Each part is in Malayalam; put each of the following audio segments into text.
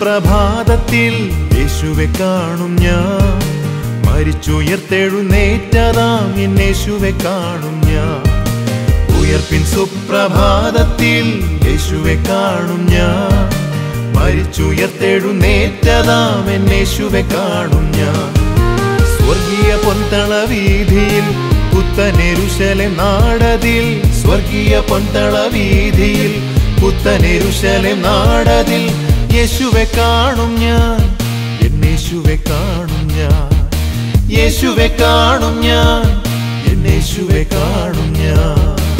സുപ്രഭാതത്തിൽ യേശുവെ കാണും ഞാൻ മരിച്ചുയർത്തെഴുന്നേറ്റതാം എൻ യേശുവെ കാണും ഞാൻ ഉയർപ്പിൻ സുപ്രഭാതത്തിൽ യേശുവെ കാണും ഞാൻ മരിച്ചുയർത്തെഴുന്നേറ്റതാം എൻ യേശുവെ കാണും ഞാൻ സ്വർഗീയ പൊന്തള വീതിയിൽ പുത്തനെരുശലെ നാടതിൽ സ്വർഗീയ പൊന്തള വീതിയിൽ പുത്തനെരുശലെ നാടതിൽ യേശുവെ കാണും ഞാൻ എൻ യേശുവെ കാണും ഞാൻ യേശുവെ കാണും ഞാൻ എൻ യേശുവെ കാണും ഞാൻ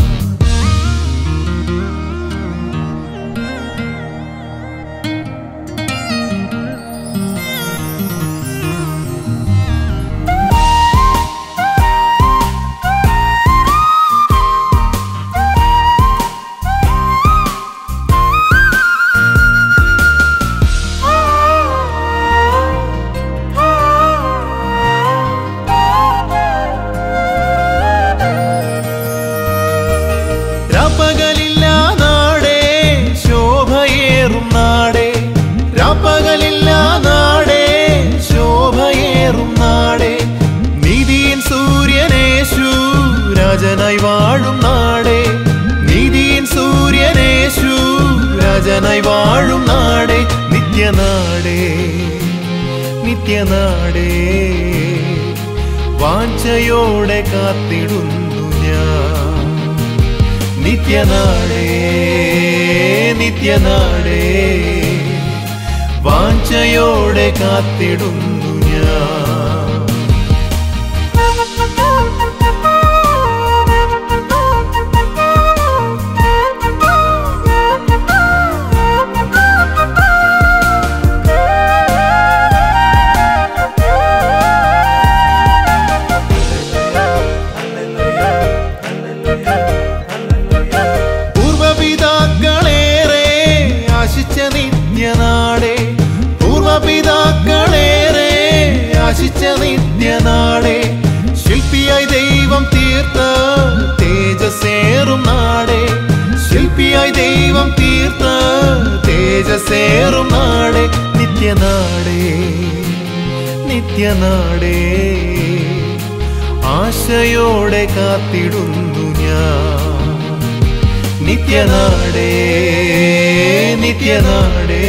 രാപ്പകലില്ല നാടേ ശോഭയേറും നാടേ രാപ്പകലില്ല നാടേ ശോഭയേറും നാടേ നീതിയിൻ സൂര്യനേശു രാജനായി വാഴും നാടേ നീതിയിൻ സൂര്യനേശു രാജനായി വാഴും നാടേ നിത്യനാടേ നിത്യനാടേ വാഞ്ചയോടെ കാത്തിടുന്നു ഞാൻ നിത്യനാടേ നിത്യനാടേ വാഞ്ചയോടെ കാത്തിടുന്നു ഞാൻ പൂർവപിതാക്കളേറെ ആശിച്ച നിത്യനാടേ പൂർവപിതാക്കളേറെ ആശിച്ച നിത്യനാടേ ശില്പിയായി ദൈവം തീർത്ത തേജസേറും നാടേ ശില്പിയായി ദൈവം തീർത്ത തേജസേറും നാടേ നിത്യനാടേ നിത്യനാടേ ആശയോടെ കാത്തിടുന്നു ഞാൻ നിത്യനാടേ നിത്യനാടേ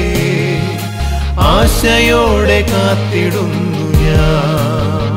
ആശയോടെ കാത്തിടുന്നു ഞാൻ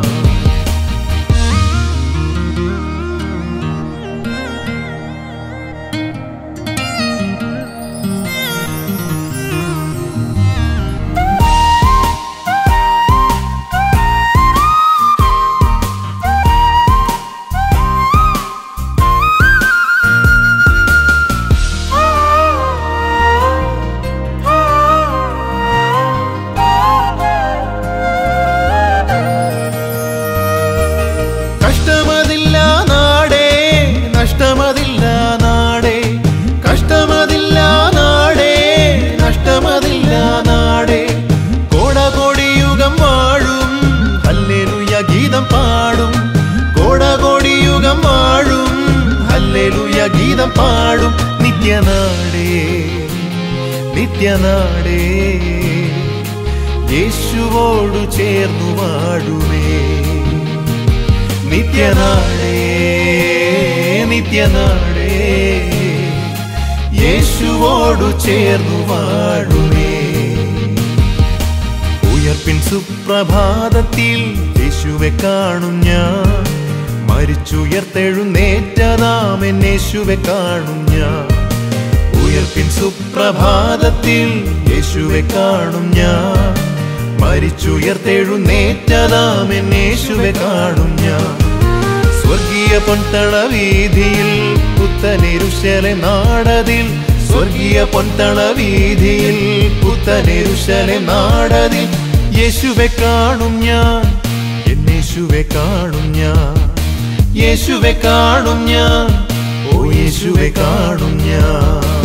കഷ്ടമതില്ല നാടേ നഷ്ടമതില്ല നാടേ കഷ്ടമതില്ല നാടേ നഷ്ടമതില്ല നാടേ കോടകോടി യുഗം വാഴും ഹല്ലേലൂയ ഗീതം പാടും കോടകോടി യുഗം വാഴും ഹല്ലേലൂയ ഗീതം പാടും നിത്യനാടേ നിത്യനാടേ യേശുവോടു ചേർന്നു വാഴുമേ നിത്യനാടേ നിത്യനാടേ യേശുവോടു ചേർന്നു വാഴുമേ ഉയർപ്പിൻ സുപ്രഭാതത്തിൽ യേശുവെ കാണും ഞാൻ മരിച്ചുയർത്തെഴുന്നേറ്റതാം എൻ യേശുവെ കാണും ഞാൻ ഉയർപ്പിൻ സുപ്രഭാതത്തിൽ യേശുവെ കാണും ഞാൻ മരിച്ചുയർത്തെഴുന്നേറ്റതാം എൻ യേശുവെ കാണും ഞാൻ സ്വർഗീയ പൊൻതള വീതിയിൽ പുത്തനെരുശലെ നാടതിൽ സ്വർഗീയ പൊൻതള വീതിയിൽ പുത്തനെരുശലെ നാടതിൽ യേശുവെ കാണും ഞാൻ എൻ യേശുവെ കാണും ഞാൻ യേശുവെ കാണും ഞാൻ ഓ യേശുവെ കാണും ഞാൻ